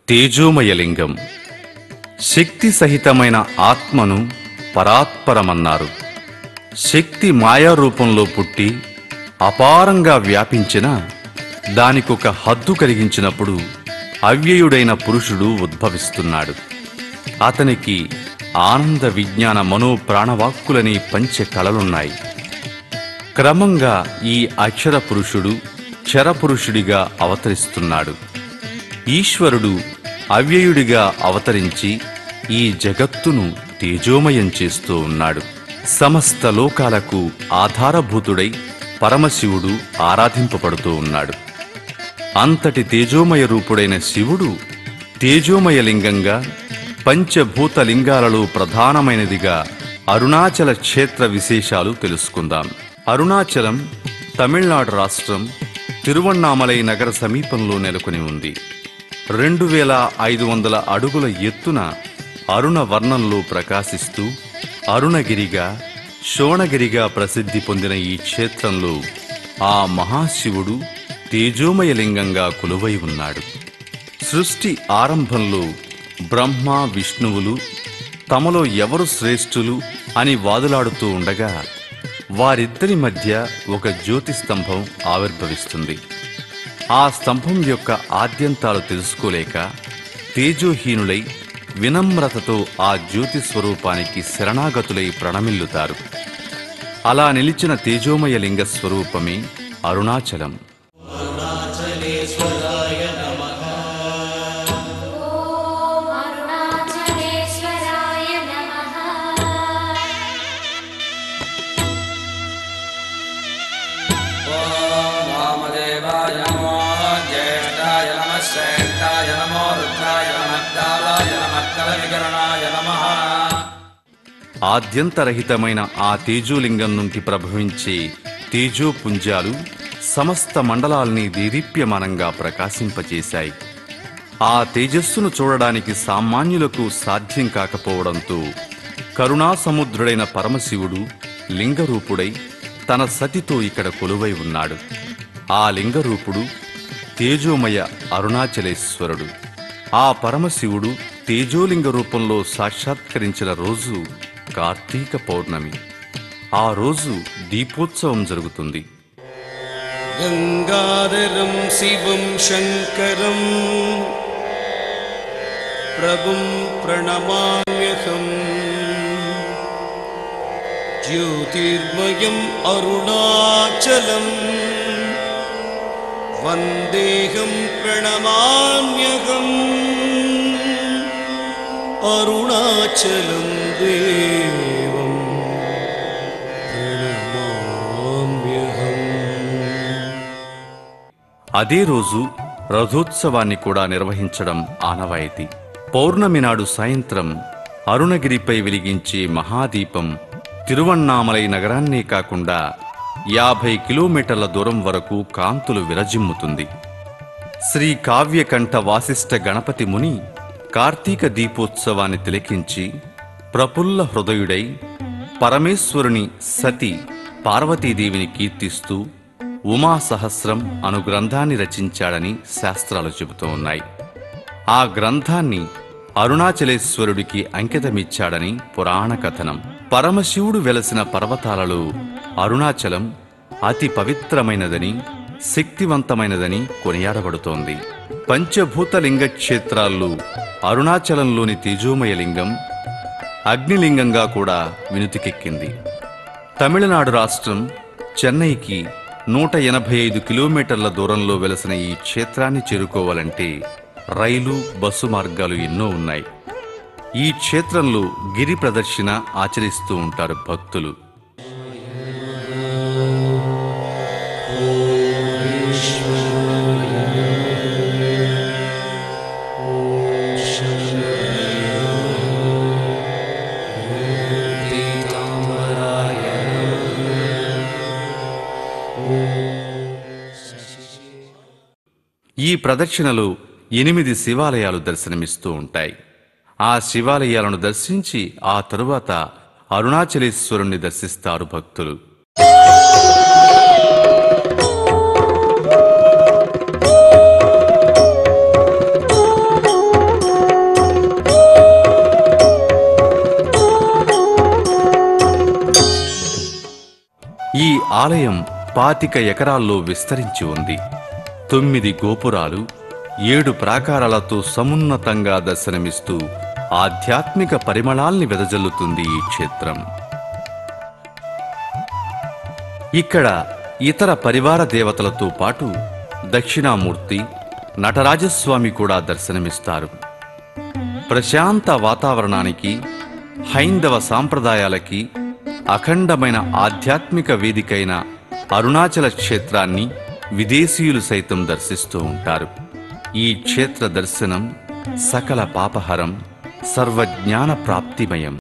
తేజోమయలింగం శక్తి సహితమైన ఆత్మను పరాత్పరమన్నారు శక్తి మాయా రూపంలో పుట్టి అపారంగా వ్యాపించిన దానికొక హద్దు కలిగించినప్పుడు అవ్యయుడైన పురుషుడు ఉద్భవిస్తున్నాడు అతనికి ఆనంద విజ్ఞాన మనో ప్రాణవాక్కులని పంచ కళలున్నాయి క్రమంగా ఈ అక్షర పురుషుడు క్షరపురుషుడిగా అవతరిస్తున్నాడు ఈశ్వరుడు అవ్యయుడిగా అవతరించి ఈ జగత్తును తేజోమయం చేస్తూ ఉన్నాడు సమస్త లోకాలకు ఆధారభూతుడై పరమశివుడు ఆరాధింపబడుతూ ఉన్నాడు అంతటి తేజోమయ రూపుడైన శివుడు తేజోమయ లింగంగా పంచభూత లింగాలలో ప్రధానమైనదిగా అరుణాచల క్షేత్ర విశేషాలు తెలుసుకుందాం అరుణాచలం తమిళనాడు రాష్ట్రం తిరువണ്ണామలై నగర సమీపంలో నెలకొని ఉంది రెండు వేల ఐదు వందల అడుగుల ఎత్తున అరుణ వర్ణంలో ప్రకాశిస్తూ అరుణగిరిగా శోణగిరిగా ప్రసిద్ధి పొందిన ఈ క్షేత్రంలో ఆ మహాశివుడు తేజోమయ లింగంగా కొలువై ఉన్నాడు సృష్టి ఆరంభంలో బ్రహ్మ విష్ణువులు తమలో ఎవరు శ్రేష్ఠులు అని వాదులాడుతూ ఉండగా వారిద్దరి మధ్య ఒక జ్యోతి స్తంభం ఆవిర్భవిస్తుంది ఆ స్తంభం యొక్క ఆద్యంతాలు తెలుసుకోలేక తేజోహీనులై వినమ్రతతో ఆ జ్యోతి స్వరూపానికి శరణాగతులై ప్రణమిల్లుతారు అలా నిలిచిన తేజోమయ లింగ స్వరూపమే అరుణాచలం अरुणाचलेश्वराय नमः वामदेवाय नमो ज्येष्ठाय नमः श्रेष्ठाय नमो रुद्राय नमः कालाय नमः कलविकरणाय नमः ఆద్యంతరహితమైన ఆ తేజోలింగం నుండి ప్రభవించే తేజోపుంజాలు సమస్త మండలాల్ని దేదీప్యమానంగా ప్రకాశింపచేశాయి ఆ తేజస్సును చూడడానికి సామాన్యులకు సాధ్యం కాకపోవడంతో కరుణాసముద్రుడైన పరమశివుడు లింగరూపుడై తన సతితో ఇక్కడ కొలువై ఉన్నాడు ఆ లింగరూపుడు తేజోమయ అరుణాచలేశ్వరుడు ఆ పరమశివుడు తేజోలింగ రూపంలో సాక్షాత్కరించిన రోజు కార్తీక పౌర్ణమి ఆ రోజు దీపోత్సవం జరుగుతుంది गङ्गाधरं शिवं शङ्करम् प्रभुं प्रणमाम्यहम् ज्योतिर्मयम् अरुणाचलम् वन्देहं प्रणमाम्यहम् अरुणाचलं देवम् प्रणमाम्यहम् అదే రోజు రథోత్సవాన్ని కూడా నిర్వహించడం ఆనవాయితీ పౌర్ణమి నాడు సాయంత్రం అరుణగిరిపై వెలిగించే మహాదీపం తిరువണ്ണామలై నగరాన్నే కాకుండా యాభై కిలోమీటర్ల దూరం వరకు కాంతులు విరజిమ్ముతుంది శ్రీ కావ్యకంఠ వాసిష్ఠ గణపతి ముని కార్తీక దీపోత్సవాన్ని తిలకించి ప్రఫుల్ల హృదయుడై పరమేశ్వరుని సతి పార్వతీదేవిని కీర్తిస్తూ ఉమా సహస్రం అను గ్రంథాన్ని రచించాడని శాస్త్రాలు చెబుతూ ఉన్నాయి ఆ గ్రంథాన్ని అరుణాచలేశ్వరుడికి అంకితమిచ్చాడని పురాణ కథనం పరమశివుడు వెలసిన పర్వతాలలో అరుణాచలం అతి పవిత్రమైనదని శక్తివంతమైనదని కొనియాడబడుతోంది పంచభూత లింగ క్షేత్రాల్లో అరుణాచలంలోని తేజోమయ లింగం అగ్నిలింగంగా కూడా వినుతికెక్కింది తమిళనాడు రాష్ట్రం చెన్నైకి నూట ఎనభై ఐదు కిలోమీటర్ల దూరంలో వెలసిన ఈ క్షేత్రాన్ని చేరుకోవాలంటే రైలు బస్సు మార్గాలు ఎన్నో ఉన్నాయి ఈ క్షేత్రంలో గిరి ప్రదర్శన ఆచరిస్తూ ఉంటారు భక్తులు ఈ ప్రదక్షిణలో ఎనిమిది శివాలయాలు దర్శనమిస్తూ ఉంటాయి ఆ శివాలయాలను దర్శించి ఆ తరువాత అరుణాచలేశ్వరుణ్ణి దర్శిస్తారు భక్తులు ఓ ఆలయం పాతిక ఎకరాల్లో విస్తరించి ఉంది తొమ్మిది గోపురాలు ఏడు ప్రాకారాలతో సమున్నతంగా దర్శనమిస్తూ ఆధ్యాత్మిక పరిమళాల్ని వెదజల్లుతుంది ఈ క్షేత్రం ఇక్కడ ఇతర పరివార దేవతలతో పాటు దక్షిణామూర్తి నటరాజస్వామి కూడా దర్శనమిస్తారు ప్రశాంత వాతావరణానికి హైందవ సాంప్రదాయాలకి అఖండమైన ఆధ్యాత్మిక వేదికైన అరుణాచల క్షేత్రాన్ని విదేశీయులు సైతం దర్శిస్తూ ఉంటారు ఈ క్షేత్ర దర్శనం సకల పాపహరం సర్వజ్ఞాన ప్రాప్తిమయం